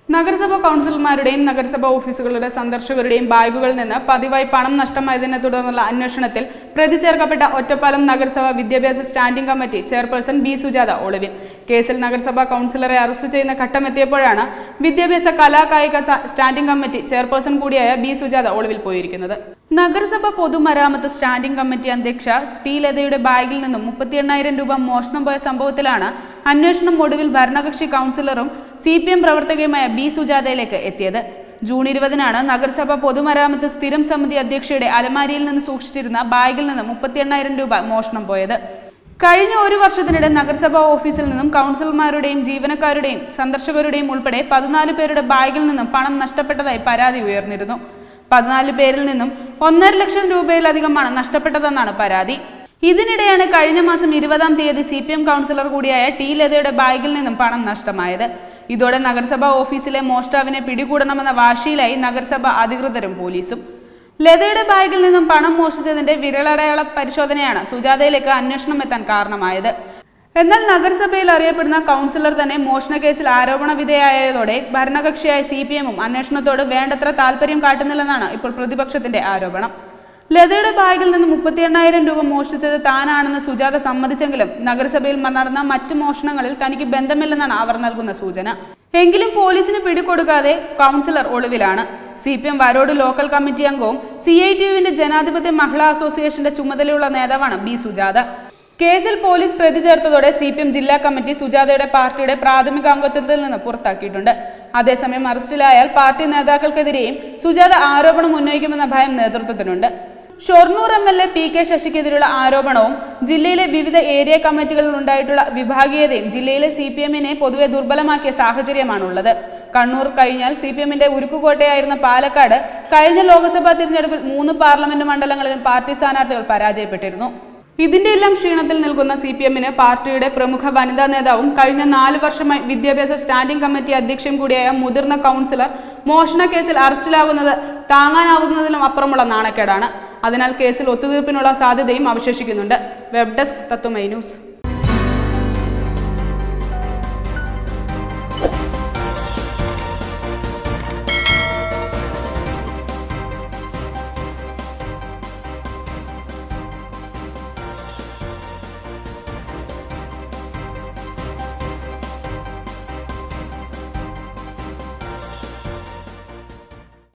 നഗരസഭാ കൗൺസിലർമാരുടെയും നഗരസഭാ ഓഫീസുകളുടെ സന്ദർശകരുടെയും ബാഗുകളിൽ നിന്ന് പതിവായി പണം നഷ്ടമായതിനെ തുടർന്നുള്ള അന്വേഷണത്തിൽ പ്രതി ചേർക്കപ്പെട്ട ഒറ്റപ്പാലം നഗരസഭ വിദ്യാഭ്യാസ standing committee chairperson B Sujatha ഒളിവിൽ കേസിൽ നഗരസഭാ കൗൺസിലറെ അറസ്റ്റ് ചെയ്യുന്ന ഘട്ടമെത്തിയപ്പോഴാണ് വിദ്യാഭ്യാസ കലാകായിക സ- സ്റ്റാൻഡിംഗ് കമ്മിറ്റി ചെയർപേഴ്സൺ കൂടിയായ ബി സുജാത ഒളിവിൽ പോയിരിക്കുന്നത് നഗരസഭ പൊതുമരാമത്ത് സ്റ്റാൻഡിംഗ് കമ്മിറ്റി അധ്യക്ഷ ടി ലതയുടെ ബാഗിൽ നിന്നും മുപ്പത്തി എണ്ണായിരം രൂപ മോഷണം പോയ സംഭവത്തിലാണ് അന്വേഷണം ഒടുവിൽ ഭരണകക്ഷി കൗൺസിലറും സി പി എം പ്രവർത്തകയുമായ ബി സുജാതയിലേക്ക് എത്തിയത് ജൂൺ ഇരുപതിനാണ് നഗരസഭ പൊതുമരാമത്ത് സ്ഥിരം സമിതി അധ്യക്ഷയുടെ അലമാരിയിൽ നിന്ന് സൂക്ഷിച്ചിരുന്ന ബാഗിൽ നിന്ന് മുപ്പത്തി എണ്ണായിരം രൂപ മോഷണം പോയത് കഴിഞ്ഞ ഒരു വർഷത്തിനിടെ നഗരസഭാ ഓഫീസിൽ നിന്നും കൗൺസിലർമാരുടെയും ജീവനക്കാരുടെയും സന്ദർശകരുടെയും ഉൾപ്പെടെ പതിനാല് പേരുടെ ബാഗിൽ നിന്നും പണം നഷ്ടപ്പെട്ടതായി പരാതി ഉയർന്നിരുന്നു പതിനാല് പേരിൽ നിന്നും ഒന്നര ലക്ഷം രൂപയിലധികമാണ് നഷ്ടപ്പെട്ടതെന്നാണ് പരാതി ഇതിനിടെയാണ് കഴിഞ്ഞ മാസം ഇരുപതാം തീയതി സി പി എം കൗൺസിലർ കൂടിയായ ടി ലതയുടെ ബാഗിൽ നിന്നും പണം നഷ്ടമായത് ഇതോടെ നഗരസഭാ ഓഫീസിലെ മോഷ്ടാവിനെ പിടികൂടണമെന്ന വാശിയിലായി നഗരസഭ അധികൃതരും പോലീസും ലതയുടെ ബാഗിൽ നിന്നും പണം മോഷ്ടിച്ചതിന്റെ വിരലടയാള പരിശോധനയാണ് സുജാതയിലേക്ക് അന്വേഷണം എത്താൻ കാരണമായത് എന്നാൽ നഗരസഭയിൽ അറിയപ്പെടുന്ന കൗൺസിലർ തന്നെ മോഷണ കേസിൽ ആരോപണ വിധേയായതോടെ ഭരണകക്ഷിയായ സി പി എമ്മും അന്വേഷണത്തോട് വേണ്ടത്ര താല്പര്യം കാട്ടുന്നില്ലെന്നാണ് ഇപ്പോൾ പ്രതിപക്ഷത്തിന്റെ ആരോപണം ലതയുടെ ബാഗിൽ നിന്ന് മുപ്പത്തി എണ്ണായിരം രൂപ മോഷ്ടിച്ചത് താനാണെന്ന് സുജാത സമ്മതിച്ചെങ്കിലും നഗരസഭയിൽ നടന്ന മറ്റ് മോഷണങ്ങളിൽ തനിക്ക് ബന്ധമില്ലെന്നാണ് അവർ നൽകുന്ന സൂചന എങ്കിലും പോലീസിന് പിടികൊടുക്കാതെ കൗൺസിലർ ഒളിവിലാണ് C P M Varode local committee അംഗവും സി ഐ ടി യുവിന്റെ ജനാധിപത്യ മഹിളാ അസോസിയേഷന്റെ ചുമതലയുള്ള നേതാവാണ് ബി സുജാത കേസിൽ പോലീസ് പ്രതി ചേർത്തതോടെ സി പി എം ജില്ലാ കമ്മിറ്റി സുജാതയുടെ പാർട്ടിയുടെ പ്രാഥമിക അംഗത്വത്തിൽ നിന്ന് പുറത്താക്കിയിട്ടുണ്ട് അതേസമയം അറസ്റ്റിലായാൽ പാർട്ടി നേതാക്കൾക്കെതിരെയും സുജാത ആരോപണം ഉന്നയിക്കുമെന്ന ഭയം നേതൃത്വത്തിനുണ്ട് Shoranur M L A P K ശശിക്കെതിരെയുള്ള ആരോപണവും ജില്ലയിലെ വിവിധ ഏരിയ കമ്മിറ്റികളിൽ ഉണ്ടായിട്ടുള്ള വിഭാഗീയതയും ജില്ലയിലെ സി പി എമ്മിനെ പൊതുവെ ദുർബലമാക്കിയ സാഹചര്യമാണുള്ളത് കണ്ണൂർ കഴിഞ്ഞാൽ സി പി എമ്മിന്റെ ഉരുക്കുകോട്ടയായിരുന്ന പാലക്കാട് കഴിഞ്ഞ ലോക്സഭാ തിരഞ്ഞെടുപ്പിൽ മൂന്ന് പാർലമെന്റ് മണ്ഡലങ്ങളിലും പാർട്ടി സ്ഥാനാർത്ഥികൾ പരാജയപ്പെട്ടിരുന്നു ഇതിന്റെ എല്ലാം ക്ഷീണത്തിൽ നിൽക്കുന്ന സി പി എമ്മിന് പാർട്ടിയുടെ പ്രമുഖ വനിതാ നേതാവും കഴിഞ്ഞ നാല് വർഷമായി വിദ്യാഭ്യാസ സ്റ്റാൻഡിംഗ് കമ്മിറ്റി അധ്യക്ഷൻ കൂടിയായ മുതിർന്ന കൗൺസിലർ മോഷണ കേസിൽ അറസ്റ്റിലാകുന്നത് താങ്ങാനാവുന്നതിലും അപ്പുറമുള്ള നാണക്കേടാണ് അതിനാൽ കേസിൽ ഒത്തുതീർപ്പിനുള്ള സാധ്യതയും അവശേഷിക്കുന്നുണ്ട് വെബ് ഡെസ്ക് തത്വമൈ ന്യൂസ്